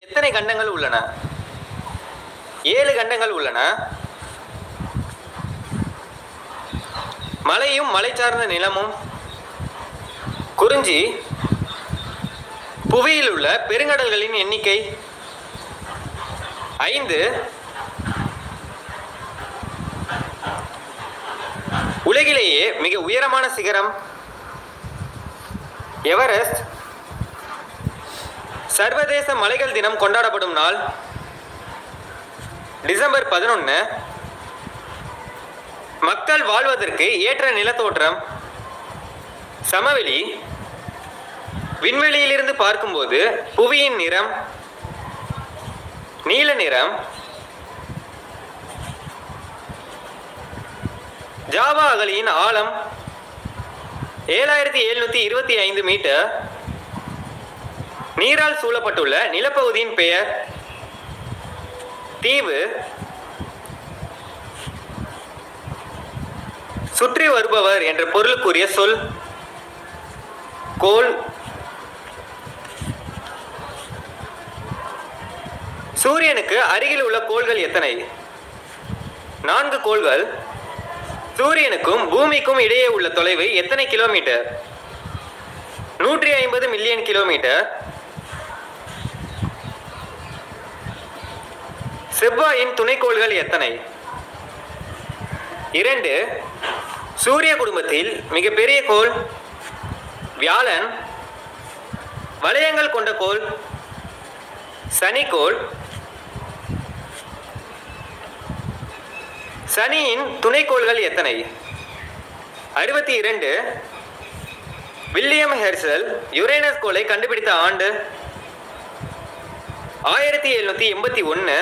எத்தனை கண்டங்கள் உள்ளன ஏழு கண்டங்கள் உள்ளன மலையும் மலை சார்ந்த நிலமும் குறிஞ்சி புவியில் உள்ள பெருங்கடல்களின் எண்ணிக்கை ஐந்து உலகிலேயே மிக உயரமான சிகரம் எவரெஸ்ட் சர்வதேச மலைகள் தினம் கொண்டாடப்படும் நாள் டிசம்பர் பதினொன்று மக்கள் வாழ்வதற்கு ஏற்ற நிலத்தோற்றம் சமவெளி விண்வெளியிலிருந்து பார்க்கும்போது புவியின் நிறம் நீல நிறம் ஜாவா அகலியின் ஆழம் ஏழாயிரத்தி எழுநூத்தி இருபத்தி ஐந்து மீட்டர் நீரால் சூழப்பட்டுள்ள நிலப்பகுதியின் பெயர் தீவு சுற்றி வருபவர் என்ற பொருளுக்குரிய சொல் கோல் சூரியனுக்கு அருகில் உள்ள கோள்கள் எத்தனை நான்கு கோள்கள் சூரியனுக்கும் பூமிக்கும் இடையே உள்ள தொலைவு எத்தனை கிலோமீட்டர் நூற்றி ஐம்பது மில்லியன் கிலோமீட்டர் செவ்வாயின் துணைக்கோள்கள் எத்தனை இரண்டு சூரிய குடும்பத்தில் மிகப்பெரிய கோள் வியாழன் வளையங்கள் கொண்ட கோள் சனிக்கோள் சனியின் துணைக்கோள்கள் எத்தனை அறுபத்தி இரண்டு வில்லியம் ஹெர்சல் யுரேனஸ் கோளை கண்டுபிடித்த ஆண்டு ஆயிரத்தி எழுநூத்தி எண்பத்தி ஒன்று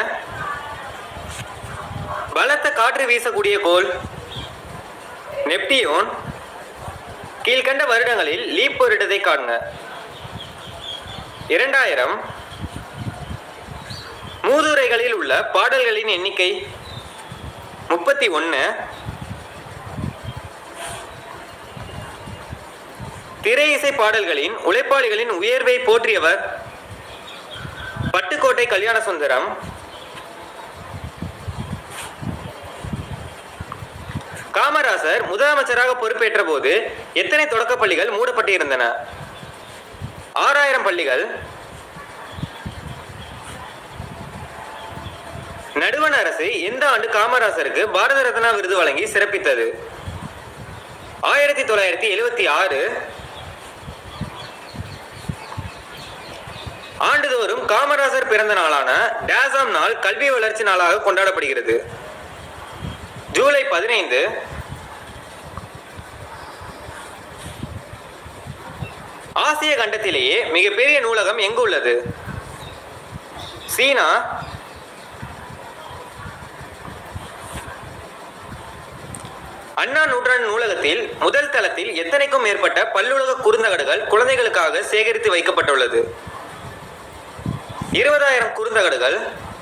பலத்த காற்று வீசக்கூடிய கோள் நெப்டியூன் கீழ்கண்ட வருடங்களில் லீப் வருடத்தை காண்க இரண்டாயிரம் மூதுரைகளில் உள்ள பாடல்களின் எண்ணிக்கை முப்பத்தி ஒன்று திரை இசை பாடல்களின் உழைப்பாளிகளின் உயர்வை போற்றியவர் பட்டுக்கோட்டை கல்யாண சுந்தரம் காமராசர் முதலமைச்சராக பொறுப்பேற்ற போது எத்தனை தொடக்கப் பள்ளிகள் மூடப்பட்டிருந்தன ஆறாயிரம் பள்ளிகள் நடுவண் அரசு எந்த ஆண்டு காமராசருக்கு பாரத ரத்னா விருது வழங்கி சிறப்பித்தது ஆயிரத்தி தொள்ளாயிரத்தி எழுவத்தி ஆறு ஆண்டுதோறும் காமராசர் பிறந்த நாளான டேசாம் நாள் கல்வி வளர்ச்சி நாளாக கொண்டாடப்படுகிறது ஜூலை பதினைந்து ஆசிய கண்டத்திலேயே மிகப்பெரிய நூலகம் எங்கு உள்ளது சீனா அண்ணா நூற்றாண்டு நூலகத்தில் முதல் தளத்தில் எத்தனைக்கும் மேற்பட்ட பல்லுலக குறுந்தகடுகள் குழந்தைகளுக்காக சேகரித்து வைக்கப்பட்டுள்ளது இருபதாயிரம் குறுந்தகடுகள்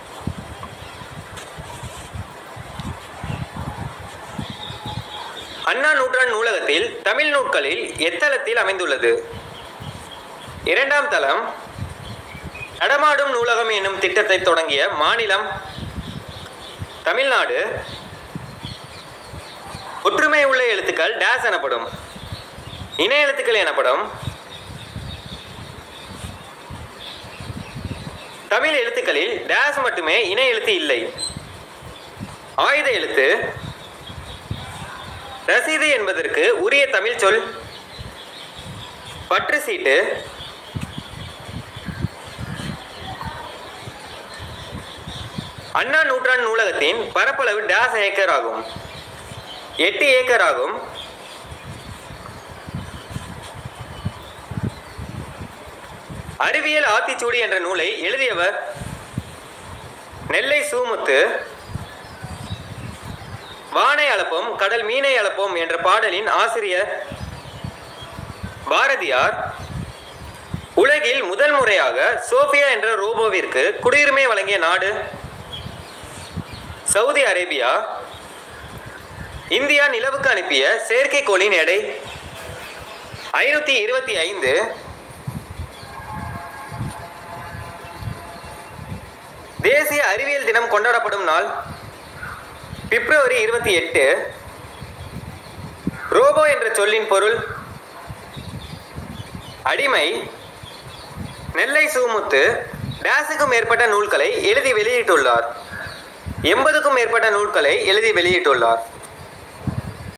அண்ணா நூற்றாண்டு நூலகத்தில் தமிழ் நூட்களில் எத்தளத்தில் அமைந்துள்ளது இரண்டாம் தளம் நடமாடும் நூலகம் என்னும் திட்டத்தை தொடங்கிய மாநிலம் தமிழ்நாடு ஒற்றுமை உள்ள எழுத்துக்கள் டேஸ் எனப்படும் இணை எழுத்துக்கள் எனப்படும் தமிழ் எழுத்துக்களில் டேஸ் மட்டுமே இணை எழுத்து இல்லை ஆயுத எழுத்து ரசீது என்பதற்கு உரிய தமிழ் சொல் பற்று சீட்டு அண்ணா நூற்றாண்டு நூலகத்தின் பரப்பளவு டேஸ் ஏக்கர் ஆகும் எட்டு ஏக்கர் ஆகும் அறிவியல் ஆத்திச்சூடி என்ற நூலை எழுதியவர் நெல்லை சூமுத்து வானை அளப்போம் கடல் மீனை அளப்போம் என்ற பாடலின் ஆசிரியர் பாரதியார் உலகில் முதல் முறையாக சோஃபியா என்ற ரோபோவிற்கு குடியுரிமை வழங்கிய நாடு சவுதி அரேபியா இந்தியா நிலவுக்கு அனுப்பிய செயற்கைக்கோளின் எடை ஐநூற்றி இருபத்தி ஐந்து தேசிய அறிவியல் தினம் கொண்டாடப்படும் நாள் பிப்ரவரி இருபத்தி எட்டு ரோபோ என்ற சொல்லின் பொருள் அடிமை நெல்லை சூமுத்து டேஸுக்கும் மேற்பட்ட நூல்களை எழுதி வெளியிட்டுள்ளார் எண்பதுக்கும் மேற்பட்ட நூல்களை எழுதி வெளியிட்டுள்ளார்